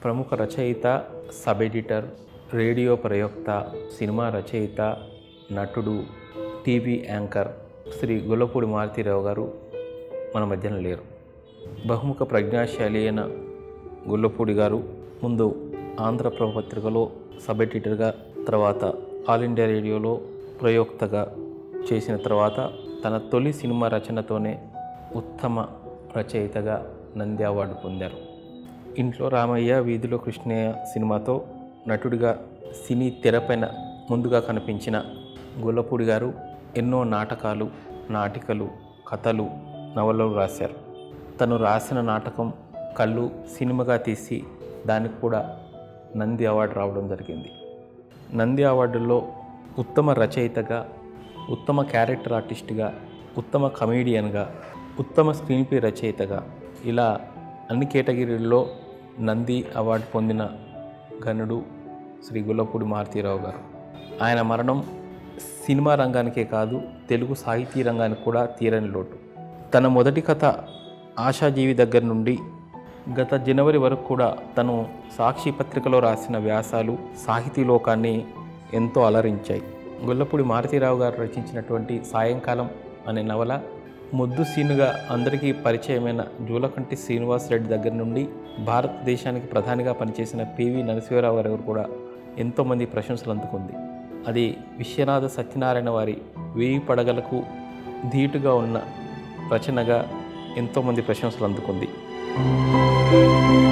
ప్రముఖ రచయిత sub editor radio ప్రయోక్త సినిమా రచయిత నటుడు టీవీ యాంకర్ శ్రీ గొల్లపూడి మారుతీరావు గారు మన మధ్యన లేరు బహుముఖ ప్రజ్ఞాశాలి అయిన గొల్లపూడి గారు ముందు ఆంధ్రప్రభ పత్రికలో సబ్ ఎడిటర్గా తర్వాత ఆల్ ఇండియా రేడియోలో ప్రయోక్తగా చేసిన తర్వాత తన తొలి సినిమా రచనతోనే ఉత్తమ రచయితగా నంది అవార్డు పొందారు ఇంట్లో రామయ్య వీధిలో కృష్ణయ్య సినిమాతో నటుడిగా సినీ తెరపైన ముందుగా కనిపించిన గొల్లపూడి గారు ఎన్నో నాటకాలు నాటికలు కథలు నవలలు రాశారు తను రాసిన నాటకం కళ్ళు సినిమాగా తీసి దానికి కూడా నంది అవార్డు రావడం జరిగింది నంది అవార్డుల్లో ఉత్తమ రచయితగా ఉత్తమ క్యారెక్టర్ ఆర్టిస్ట్గా ఉత్తమ కమేడియన్గా ఉత్తమ స్క్రీన్ ప్లే రచయితగా ఇలా అన్ని కేటగిరీల్లో నంది అవార్డు పొందిన ఘనుడు శ్రీ గుల్లపూడి మారుతీరావు గారు ఆయన మరణం సినిమా రంగానికే కాదు తెలుగు సాహితీ రంగానికి కూడా తీరని లోటు తన మొదటి కథ ఆశాజీవి దగ్గర నుండి గత జనవరి వరకు కూడా తను సాక్షి పత్రికలో రాసిన వ్యాసాలు సాహితీ లోకాన్ని ఎంతో అలరించాయి గొల్లపూడి మారుతీరావు గారు రచించినటువంటి సాయంకాలం అనే నవల ముద్దు సీనుగా అందరికీ పరిచయమైన జూలకంటి శ్రీనివాస్ రెడ్డి దగ్గర నుండి భారతదేశానికి ప్రధానిగా పనిచేసిన పివి నరసింహరావు గారు కూడా ఎంతోమంది ప్రశంసలు అందుకుంది అది విశ్వనాథ సత్యనారాయణ వారి వేయి పడగలకు ధీటుగా ఉన్న రచనగా ఎంతోమంది ప్రశంసలు అందుకుంది